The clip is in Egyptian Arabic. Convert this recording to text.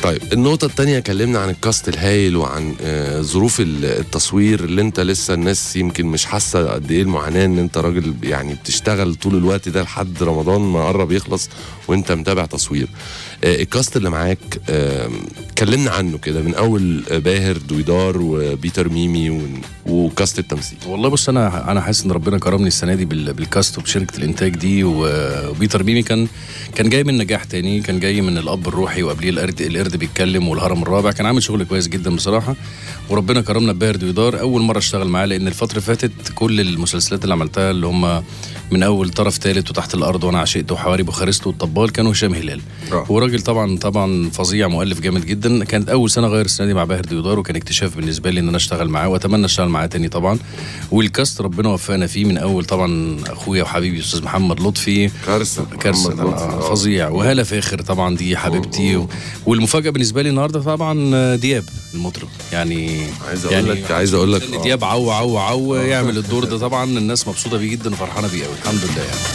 طيب النقطة التانية كلمنا عن الكاست الهايل وعن آه، ظروف ال- التصوير اللي انت لسه الناس يمكن مش حاسة قد ايه المعاناة ان انت راجل يعني بتشتغل طول الوقت ده لحد رمضان ما قرب يخلص وانت متابع تصوير آه، الكاست اللي معاك آه، كلمنا عنه كده من اول آه، باهر دويدار وبيتر ميمي ون- وكاست التمثيل والله بص انا انا حاسس ان ربنا كرمني السنه دي بال- بالكاست وبشركه الانتاج دي و- وبيتر ميمي كان كان جاي من نجاح تاني كان جاي من الاب الروحي وقبليه القرد القرد بيتكلم والهرم الرابع كان عامل شغل كويس جدا بصراحه وربنا كرمنا بباهر دويدار اول مره اشتغل معاه لان الفتره اللي فاتت كل المسلسلات اللي عملتها اللي هم من اول طرف ثالث وتحت الارض وانا عشقت وحواري بوخارست والطبال كانوا هشام هلال آه. وراجل طبعا طبعا فظيع مؤلف جامد جدا كانت اول سنه غير السنه دي مع باهر ديودار وكان اكتشاف بالنسبه لي ان انا اشتغل معاه واتمنى اشتغل معاه تاني طبعا والكاست ربنا وفقنا فيه من اول طبعا اخويا وحبيبي استاذ محمد لطفي كارثة كارثه محمد لطفي. آه، آه. فظيع وهاله فاخر طبعا دي حبيبتي و... والمفاجاه بالنسبه لي النهارده طبعا دياب المطرب يعني عايز اقول يعني لك عايز اقول لك إن دياب عو عو عو يعمل الدور ده طبعا الناس مبسوطه بيه جدا وفرحانه بيه قوي الحمد لله يعني